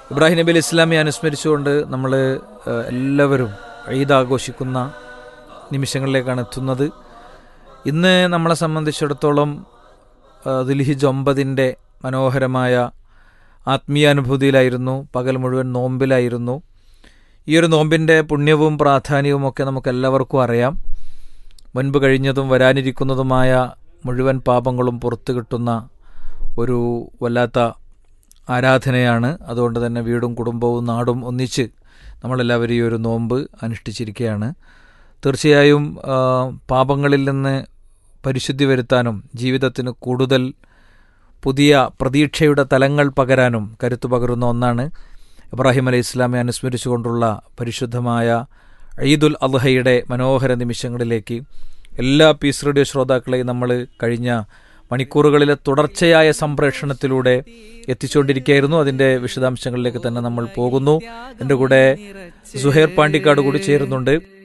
ഇബ്രാഹിം നബി അലി ഇസ്ലാമി അനുസ്മരിച്ചുകൊണ്ട് നമ്മൾ എല്ലാവരും ഈദ് ആഘോഷിക്കുന്ന നിമിഷങ്ങളിലേക്കാണ് എത്തുന്നത് ഇന്ന് നമ്മളെ സംബന്ധിച്ചിടത്തോളം ദുൽഹിജ് ഒമ്പതിൻ്റെ മനോഹരമായ ആത്മീയാനുഭൂതിയിലായിരുന്നു പകൽ മുഴുവൻ നോമ്പിലായിരുന്നു ഈ ഒരു നോമ്പിൻ്റെ പുണ്യവും പ്രാധാന്യവും ഒക്കെ നമുക്ക് എല്ലാവർക്കും അറിയാം മുൻപ് കഴിഞ്ഞതും വരാനിരിക്കുന്നതുമായ മുഴുവൻ പാപങ്ങളും പുറത്തു കിട്ടുന്ന ഒരു വല്ലാത്ത ആരാധനയാണ് അതുകൊണ്ട് തന്നെ വീടും കുടുംബവും നാടും ഒന്നിച്ച് നമ്മളെല്ലാവരും ഈ ഒരു നോമ്പ് അനുഷ്ഠിച്ചിരിക്കുകയാണ് തീർച്ചയായും പാപങ്ങളിൽ നിന്ന് പരിശുദ്ധി വരുത്താനും ജീവിതത്തിന് കൂടുതൽ പുതിയ പ്രതീക്ഷയുടെ തലങ്ങൾ പകരാനും കരുത്തു പകരുന്ന ഒന്നാണ് ഇബ്രാഹിം അലൈഹി ഇസ്ലാമെ അനുസ്മരിച്ചുകൊണ്ടുള്ള പരിശുദ്ധമായ ഈദുൽ അദ്ഹയുടെ മനോഹര നിമിഷങ്ങളിലേക്ക് എല്ലാ പീസ് റേഡിയോ ശ്രോതാക്കളെയും നമ്മൾ കഴിഞ്ഞ മണിക്കൂറുകളിലെ തുടർച്ചയായ സംപ്രേഷണത്തിലൂടെ എത്തിച്ചുകൊണ്ടിരിക്കുകയായിരുന്നു അതിൻ്റെ വിശദാംശങ്ങളിലേക്ക് തന്നെ നമ്മൾ പോകുന്നു എൻ്റെ കൂടെ സുഹൈർ പാണ്ടിക്കാട് കൂടി ചേരുന്നുണ്ട്